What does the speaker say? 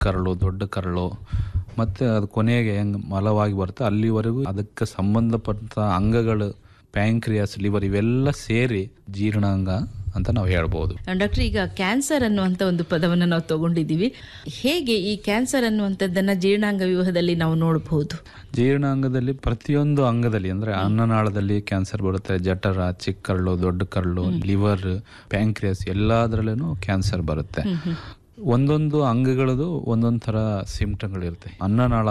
ಕರಳು ದೊಡ್ಡ ಕರಳು ಮತ್ತು ಅದು ಕೊನೆಗೆ ಹೆಂಗೆ ಮಲವಾಗಿ ಬರುತ್ತೆ ಅಲ್ಲಿವರೆಗೂ ಅದಕ್ಕೆ ಸಂಬಂಧಪಟ್ಟ ಅಂಗಗಳು ಪ್ಯಾಂಕ್ರಿಯಾಸ್ ಲಿವರ್ ಇವೆಲ್ಲ ಸೇರಿ ಜೀರ್ಣಾಂಗ ಅಂತ ನಾವು ಹೇಳ್ಬೋದು ಡಾಕ್ಟರ್ ಈಗ ಕ್ಯಾನ್ಸರ್ ಅನ್ನುವಂಥ ಒಂದು ಪದವನ್ನು ನಾವು ತಗೊಂಡಿದ್ದೀವಿ ಹೇಗೆ ಈ ಕ್ಯಾನ್ಸರ್ ಅನ್ನುವಂಥದ್ದನ್ನು ಜೀರ್ಣಾಂಗ ವ್ಯೂಹದಲ್ಲಿ ನಾವು ನೋಡಬಹುದು ಜೀರ್ಣಾಂಗದಲ್ಲಿ ಪ್ರತಿಯೊಂದು ಅಂಗದಲ್ಲಿ ಅಂದ್ರೆ ಅನ್ನನಾಳದಲ್ಲಿ ಕ್ಯಾನ್ಸರ್ ಬರುತ್ತೆ ಜಠರ ಚಿಕ್ಕ ಕರಳು ದೊಡ್ಡ ಕರಳು ಲಿವರ್ ಪ್ಯಾಂಕ್ರಿಯಾಸ್ ಎಲ್ಲದರಲ್ಲೂ ಕ್ಯಾನ್ಸರ್ ಬರುತ್ತೆ ಒಂದೊಂದು ಅಂಗಗಳದು ಒಂದೊಂದು ಥರ ಸಿಂಪ್ಟಮ್ಗಳಿರುತ್ತೆ ಅನ್ನನಾಳ